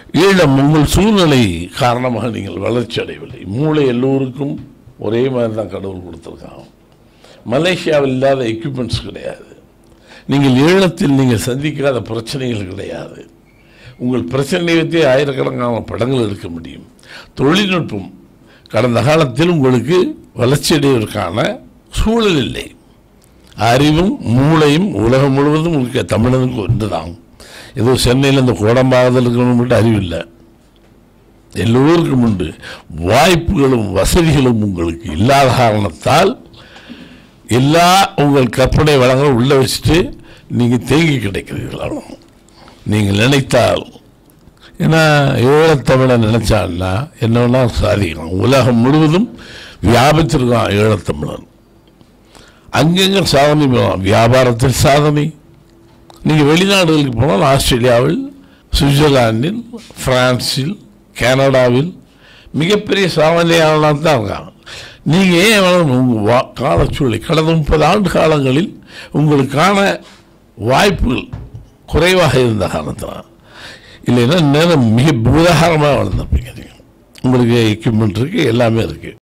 ஈழம் உங்கள் சூழ்நிலை காரணமாக நீங்கள் வளர்ச்சி அடையவில்லை மூளை எல்லோருக்கும் ஒரே மாதிரி தான் கடவுள் கொடுத்துருக்காங்க மலேசியாவில் இல்லாத எக்யூப்மெண்ட்ஸ் கிடையாது நீங்கள் ஈழத்தில் நீங்கள் சந்திக்காத பிரச்சனைகள் கிடையாது உங்கள் பிரச்சனையை பற்றி ஆயிரக்கணக்கான படங்கள் எடுக்க முடியும் தொழில்நுட்பம் கடந்த காலத்தில் உங்களுக்கு வளர்ச்சியடைவதற்கான சூழல் இல்லை அறிவும் மூளையும் உலகம் முழுவதும் இருக்க தமிழனுக்கு ஒன்றுதான் ஏதோ சென்னையில் இந்த கோடம்பாகத்தில் இருக்கணும் மட்டும் அறிவில்லை எல்லோருக்கும் உண்டு வாய்ப்புகளும் வசதிகளும் உங்களுக்கு இல்லாத காரணத்தால் எல்லா உங்கள் கற்பனை வளங்களும் உள்ள வச்சுட்டு நீங்கள் தேங்கி கிடைக்கிறீர்கள் அவ்வளோ நீங்கள் நினைத்தால் ஏன்னா ஈழத்தமிழை நினைச்சான்னா என்ன வேணால் சாதிக்கலாம் உலகம் முழுவதும் வியாபித்திருக்கான் ஈழத்தமிழன் அங்கெங்க சாதனை பண்ணலாம் வியாபாரத்தில் சாதனை நீங்கள் வெளிநாடுகளுக்கு போனால் ஆஸ்திரேலியாவில் சுவிட்சர்லாந்தில் பிரான்சில் கனடாவில் மிகப்பெரிய சாதனையாளர்களாக தான் இருக்காங்க நீங்கள் ஏன் வளரணும் உங்கள் வா காலச்சூழலை கடந்த முப்பது ஆண்டு காலங்களில் உங்களுக்கான வாய்ப்புகள் குறைவாக இருந்த காரணத்தினால் இல்லைன்னா நேரம் மிக பூதாகரமாக வளர்ந்துருப்பீங்க நீங்கள் உங்களுக்கு எக்யூப்மெண்ட் இருக்குது எல்லாமே இருக்குது